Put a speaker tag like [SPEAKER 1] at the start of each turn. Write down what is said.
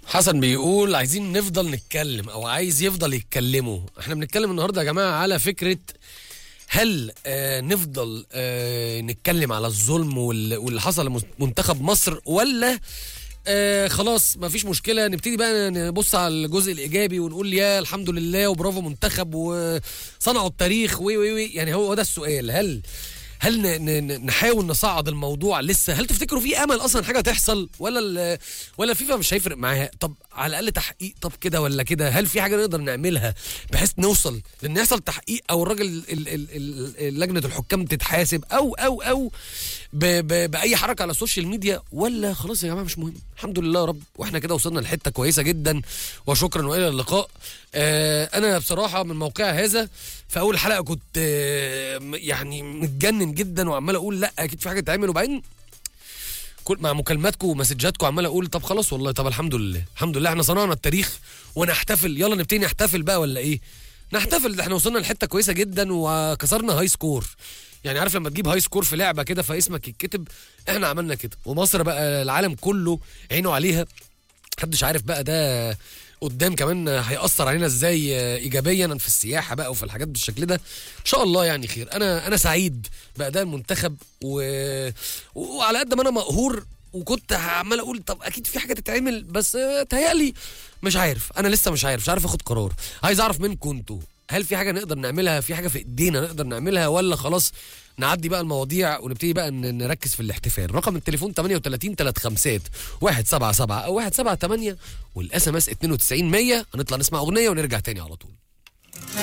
[SPEAKER 1] حسن بيقول عايزين نفضل نتكلم او عايز يفضل يتكلموا احنا بنتكلم النهارده يا جماعه على فكره هل آه نفضل آه نتكلم على الظلم وال- واللي حصل لمنتخب مصر ولا آه خلاص ما فيش مشكله نبتدي بقى نبص على الجزء الايجابي ونقول يا الحمد لله وبرافو منتخب وصنعوا التاريخ وي وي وي يعني هو ده السؤال هل هل ن- ن- نحاول نصعد الموضوع لسه هل تفتكروا في امل اصلا حاجه تحصل ولا ال- ولا الفيفا مش هيفرق معاها طب على الاقل تحقيق طب كده ولا كده هل في حاجه نقدر نعملها بحيث نوصل لان يحصل تحقيق او الراجل ال- ال- ال- ال- لجنه الحكام تتحاسب او او او ب ب باي حركه على السوشيال ميديا ولا خلاص يا جماعه مش مهم الحمد لله يا رب واحنا كده وصلنا لحته كويسه جدا وشكرا والى اللقاء آه انا بصراحه من موقع هذا في اول حلقه كنت آه م- يعني متجنن جدا وعمال اقول لا اكيد في حاجه تعمل وبعدين كل مع مكالماتكم ومسجاتكم عمال اقول طب خلاص والله طب الحمد لله الحمد لله احنا صنعنا التاريخ ونحتفل يلا نبتدي نحتفل بقى ولا ايه نحتفل ده احنا وصلنا لحته كويسه جدا وكسرنا هاي سكور يعني عارف لما تجيب هاي سكور في لعبه كده فاسمك يتكتب احنا عملنا كده ومصر بقى العالم كله عينه عليها محدش عارف بقى ده قدام كمان هيأثر علينا ازاي ايجابيا في السياحه بقى وفي الحاجات بالشكل ده ان شاء الله يعني خير انا انا سعيد باداء المنتخب و... وعلى قد ما انا مقهور وكنت عمال اقول طب اكيد في حاجه تتعمل بس آه، تهيألي مش عارف انا لسه مش عارف مش عارف اخد قرار عايز اعرف منكم انتوا هل في حاجه نقدر نعملها في حاجه في ايدينا نقدر نعملها ولا خلاص نعدي بقى المواضيع ونبتدي بقى ن- نركز في الاحتفال رقم التليفون 38 35 177 او 178 والاس ام اس 92 100 هنطلع نسمع اغنيه ونرجع تاني على طول